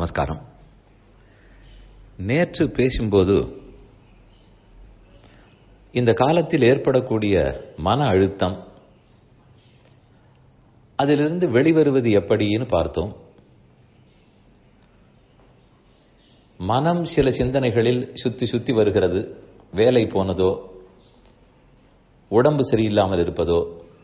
நமஸ்காரம் நேற்று பேசும்போது இந்த காலத்தில் ஏற்படக்கூடிய மன அழுத்தம் அதிலிருந்து வெளிவருவது எப்படின்னு பார்த்தோம் மனம் சில சிந்தனைகளில் சுத்தி சுத்தி வருகிறது வேலை போனதோ உடம்பு சரியில்லாமல் இருப்பதோ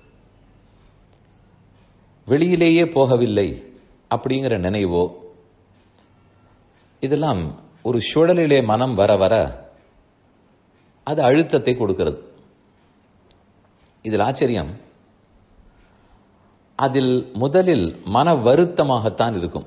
வெளியிலேயே போகவில்லை அப்படிங்கிற நினைவோ இதெல்லாம் ஒரு சுழலிலே மனம் வர வர அது அழுத்தத்தை கொடுக்கிறது இதில் ஆச்சரியம் அதில் முதலில் மன வருத்தமாகத்தான் இருக்கும்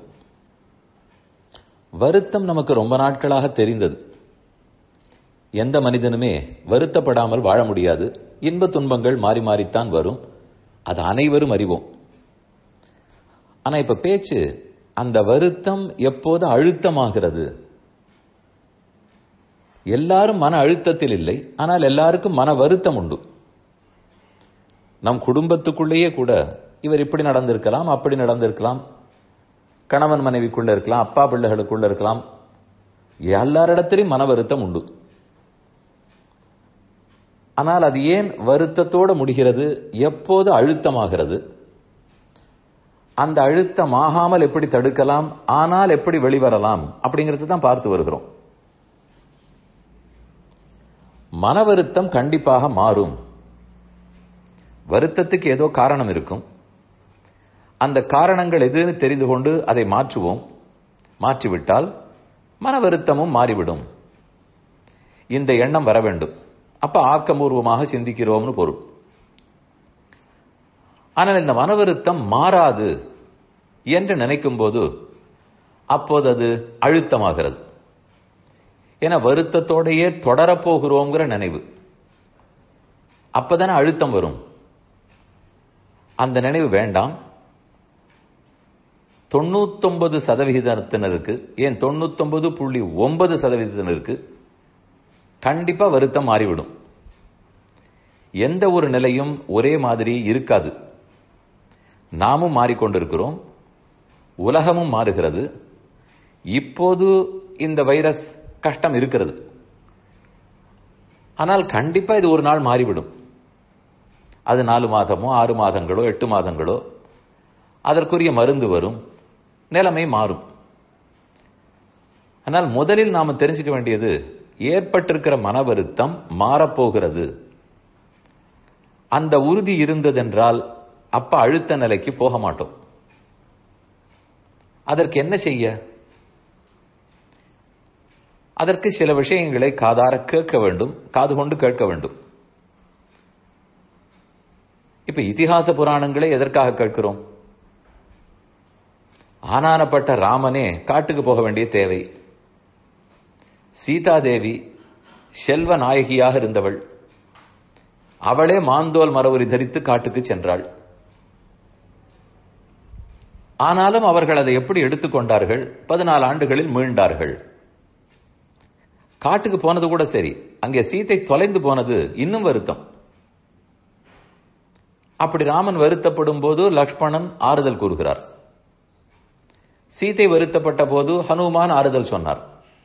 வருத்தம் நமக்கு ரொம்ப நாட்களாக தெரிந்தது எந்த மனிதனுமே வருத்தப்படாமல் வாழ முடியாது இன்ப துன்பங்கள் மாறி மாறித்தான் வரும் அது அனைவரும் அறிவோம் ஆனா இப்ப பேச்சு அந்த வருத்தம் எப்போது அழுத்தமாகிறது எல்லாரும் மன அழுத்தத்தில் இல்லை ஆனால் எல்லாருக்கும் மன வருத்தம் உண்டு நம் குடும்பத்துக்குள்ளேயே கூட இவர் இப்படி நடந்திருக்கலாம் அப்படி நடந்திருக்கலாம் கணவன் மனைவிக்குள்ள இருக்கலாம் அப்பா பிள்ளைகளுக்குள்ள இருக்கலாம் எல்லாரிடத்திலும் மன வருத்தம் உண்டு ஆனால் அது ஏன் வருத்தத்தோடு முடிகிறது எப்போது அழுத்தமாகிறது அந்த அழுத்தம் ஆகாமல் எப்படி தடுக்கலாம் ஆனால் எப்படி வெளிவரலாம் அப்படிங்கிறது தான் பார்த்து வருகிறோம் மன வருத்தம் கண்டிப்பாக மாறும் வருத்தத்துக்கு ஏதோ காரணம் இருக்கும் அந்த காரணங்கள் எதுன்னு தெரிந்து கொண்டு அதை மாற்றுவோம் மாற்றிவிட்டால் மன வருத்தமும் மாறிவிடும் இந்த எண்ணம் வர வேண்டும் அப்ப ஆக்கபூர்வமாக சிந்திக்கிறோம்னு பொருள் ஆனால் இந்த மன வருத்தம் மாறாது என்று நினைக்கும் போது அப்போது அது அழுத்தமாகிறது என வருத்தத்தோடையே தொடரப்போகிறோங்கிற நினைவு அப்பதானே அழுத்தம் வரும் அந்த நினைவு வேண்டாம் தொண்ணூத்தொன்பது சதவிகிதத்தினருக்கு ஏன் தொண்ணூத்தொன்பது புள்ளி ஒன்பது சதவீதத்தினருக்கு கண்டிப்பா வருத்தம் மாறிவிடும் எந்த ஒரு நிலையும் ஒரே மாதிரி இருக்காது நாமும் மாறிக்கொண்டிருக்கிறோம் உலகமும் மாறுகிறது இப்போது இந்த வைரஸ் கஷ்டம் இருக்கிறது ஆனால் கண்டிப்பா இது ஒரு நாள் மாறிவிடும் அது நாலு மாதமோ ஆறு மாதங்களோ எட்டு மாதங்களோ அதற்குரிய மருந்து வரும் நிலைமை மாறும் ஆனால் முதலில் நாம தெரிஞ்சுக்க வேண்டியது ஏற்பட்டிருக்கிற மன வருத்தம் மாறப்போகிறது அந்த உறுதி இருந்ததென்றால் அப்ப அழுத்த நிலைக்கு போக மாட்டோம் அதற்கு என்ன செய்ய அதற்கு சில விஷயங்களை காதார கேட்க வேண்டும் காது கொண்டு கேட்க வேண்டும் இப்ப இதிகாச புராணங்களை எதற்காக கேட்கிறோம் ஆனானப்பட்ட ராமனே காட்டுக்கு போக வேண்டிய தேவை சீதாதேவி செல்வ நாயகியாக இருந்தவள் அவளே மாந்தோல் மரவுரி தரித்து காட்டுக்கு சென்றாள் ஆனாலும் அவர்கள் அதை எப்படி எடுத்துக்கொண்டார்கள் பதினாலு ஆண்டுகளில் மீண்டார்கள் காட்டுக்கு போனது கூட சரி அங்கே சீத்தை தொலைந்து போனது இன்னும் வருத்தம் அப்படி ராமன் வருத்தப்படும் போது லக்ஷ்மணன் ஆறுதல் கூறுகிறார் சீதை வருத்தப்பட்ட போது ஹனுமான் ஆறுதல் சொன்னார்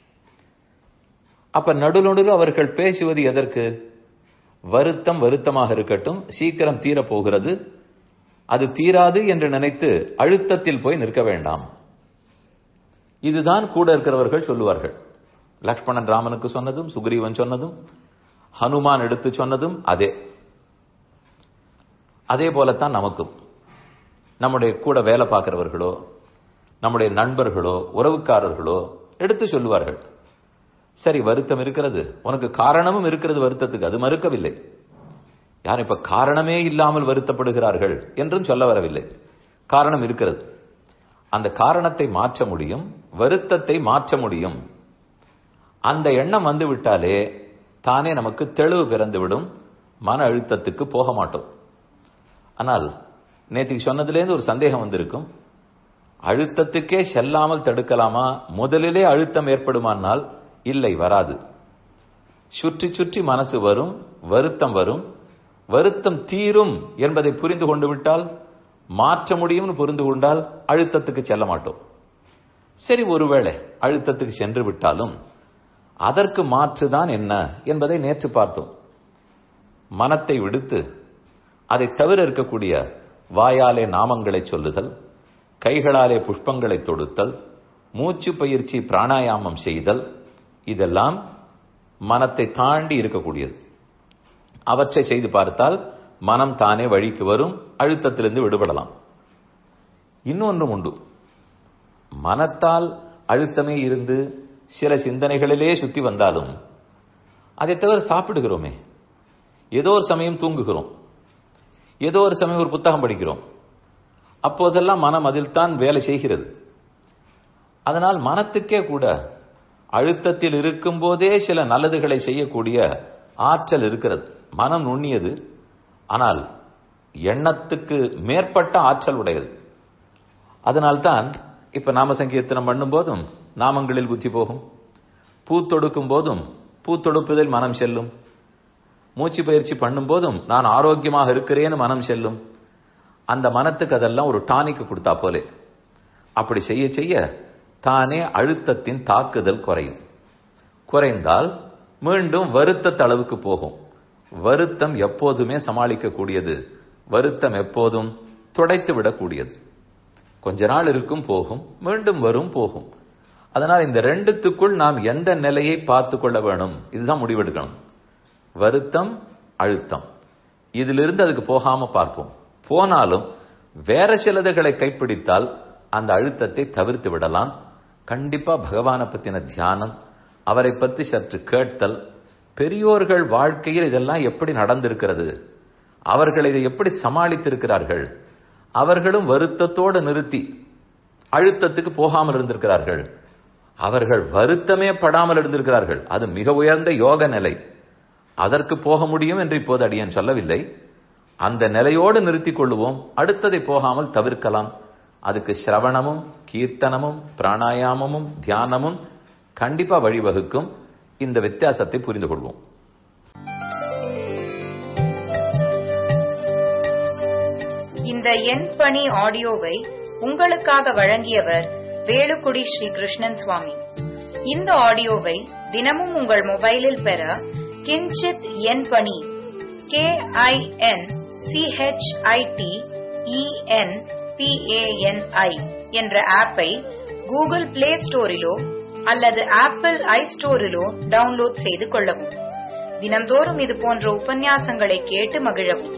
அப்ப நடு நடுவில் அவர்கள் பேசுவது எதற்கு வருத்தம் வருத்தமாக இருக்கட்டும் சீக்கிரம் தீரப்போகிறது அது தீராது என்று நினைத்து அழுத்தத்தில் போய் நிற்க வேண்டாம் இதுதான் கூட இருக்கிறவர்கள் சொல்லுவார்கள் லக்ஷ்மணன் ராமனுக்கு சொன்னதும் சுக்ரீவன் சொன்னதும் ஹனுமான் எடுத்து சொன்னதும் அதே அதே போலத்தான் நமக்கும் நம்முடைய கூட வேலை பார்க்கிறவர்களோ நம்முடைய நண்பர்களோ உறவுக்காரர்களோ எடுத்து சொல்லுவார்கள் சரி வருத்தம் இருக்கிறது உனக்கு காரணமும் இருக்கிறது வருத்தத்துக்கு அது மறுக்கவில்லை யார் இப்ப காரணமே இல்லாமல் வருத்தப்படுகிறார்கள் என்றும் சொல்ல வரவில்லை காரணம் இருக்கிறது அந்த காரணத்தை மாற்ற முடியும் வருத்தத்தை மாற்ற முடியும் அந்த எண்ணம் வந்து விட்டாலே தானே நமக்கு தெளிவு பிறந்துவிடும் மன அழுத்தத்துக்கு போக மாட்டோம் ஆனால் நேற்றுக்கு சொன்னதுலேருந்து ஒரு சந்தேகம் வந்திருக்கும் அழுத்தத்துக்கே செல்லாமல் தடுக்கலாமா முதலிலே அழுத்தம் ஏற்படுமானால் இல்லை வராது சுற்றி சுற்றி மனசு வரும் வருத்தம் வரும் வருத்தம் தீரும் என்பதை புரிந்து கொண்டு விட்டால் மாற்ற முடியும்னு புரிந்து கொண்டால் அழுத்தத்துக்கு செல்ல மாட்டோம் சரி ஒருவேளை அழுத்தத்துக்கு சென்று விட்டாலும் அதற்கு மாற்றுதான் என்ன என்பதை நேற்று பார்த்தோம் மனத்தை விடுத்து அதை தவிர இருக்கக்கூடிய வாயாலே நாமங்களை சொல்லுதல் கைகளாலே புஷ்பங்களை தொடுத்தல் மூச்சு பயிற்சி பிராணாயாமம் செய்தல் இதெல்லாம் மனத்தை தாண்டி இருக்கக்கூடியது அவற்றை செய்து பார்த்தால் மனம் தானே வழிக்கு வரும் அழுத்தத்திலிருந்து விடுபடலாம் இன்னொன்றும் உண்டு மனத்தால் அழுத்தமே இருந்து சில சிந்தனைகளிலே சுத்தி வந்தாலும் அதை தவிர சாப்பிடுகிறோமே ஏதோ ஒரு சமயம் தூங்குகிறோம் ஏதோ ஒரு சமயம் ஒரு புத்தகம் படிக்கிறோம் அப்போதெல்லாம் மனம் அதில் தான் வேலை செய்கிறது அதனால் மனத்துக்கே கூட அழுத்தத்தில் இருக்கும் போதே சில நல்லதுகளை செய்யக்கூடிய ஆற்றல் இருக்கிறது மனம் நுண்ணியது ஆனால் எண்ணத்துக்கு மேற்பட்ட ஆற்றல் உடையது அதனால்தான் இப்ப நாம சங்கீர்த்தனம் பண்ணும் போதும் நாமங்களில் புத்தி போகும் பூ தொடுக்கும் போதும் பூ தொடுப்பதில் மனம் செல்லும் மூச்சு பயிற்சி பண்ணும் போதும் நான் ஆரோக்கியமாக இருக்கிறேன்னு மனம் செல்லும் அந்த மனத்துக்கு அதெல்லாம் ஒரு டானிக்கு கொடுத்தா போலே அப்படி செய்ய செய்ய தானே அழுத்தத்தின் தாக்குதல் குறையும் குறைந்தால் மீண்டும் வருத்த அளவுக்கு போகும் வருத்தம் எப்போதுமே சமாளிக்கக்கூடியது வருத்தம் எப்போதும் துடைத்து விடக்கூடியது கொஞ்ச நாள் இருக்கும் போகும் மீண்டும் வரும் போகும் அதனால் இந்த ரெண்டுத்துக்குள் நாம் எந்த நிலையை பார்த்து கொள்ள வேணும் இதுதான் முடிவெடுக்கணும் வருத்தம் அழுத்தம் இதிலிருந்து அதுக்கு போகாம பார்ப்போம் போனாலும் வேற சிலதுகளை கைப்பிடித்தால் அந்த அழுத்தத்தை தவிர்த்து விடலாம் கண்டிப்பா பகவானை பத்தின தியானம் அவரை பற்றி சற்று கேட்டல் பெரியோர்கள் வாழ்க்கையில் இதெல்லாம் எப்படி நடந்திருக்கிறது அவர்கள் இதை எப்படி சமாளித்திருக்கிறார்கள் அவர்களும் வருத்தத்தோடு நிறுத்தி அழுத்தத்துக்கு போகாமல் இருந்திருக்கிறார்கள் அவர்கள் வருத்தமே படாமல் இருந்திருக்கிறார்கள் அது மிக உயர்ந்த யோக நிலை அதற்கு போக முடியும் என்று இப்போது அடியன் சொல்லவில்லை அந்த நிலையோடு நிறுத்திக் கொள்ளுவோம் அடுத்ததை போகாமல் தவிர்க்கலாம் அதுக்கு சிரவணமும் கீர்த்தனமும் பிராணாயாமமும் தியானமும் கண்டிப்பா வழிவகுக்கும் இந்த வித்தியாசத்தை புரிந்து கொள்வோம் இந்த எண் பணி ஆடியோவை உங்களுக்காக வழங்கியவர் வேலுக்குடி ஸ்ரீ கிருஷ்ணன் சுவாமி இந்த ஆடியோவை தினமும் உங்கள் மொபைலில் பெற கிஞ்சித் எண் பணி கே ஐ என் சிஹெச்ஐடி இஎன் பிஏஎன்ஐ என்ற ஆப்பை கூகுள் பிளே ஸ்டோரிலோ அல்லது ஆப்பிள் ஐ ஸ்டோரிலோ டவுன்லோட் செய்து கொள்ளவும் தினம்தோறும் இது போன்ற உபன்யாசங்களை கேட்டு மகிழவும்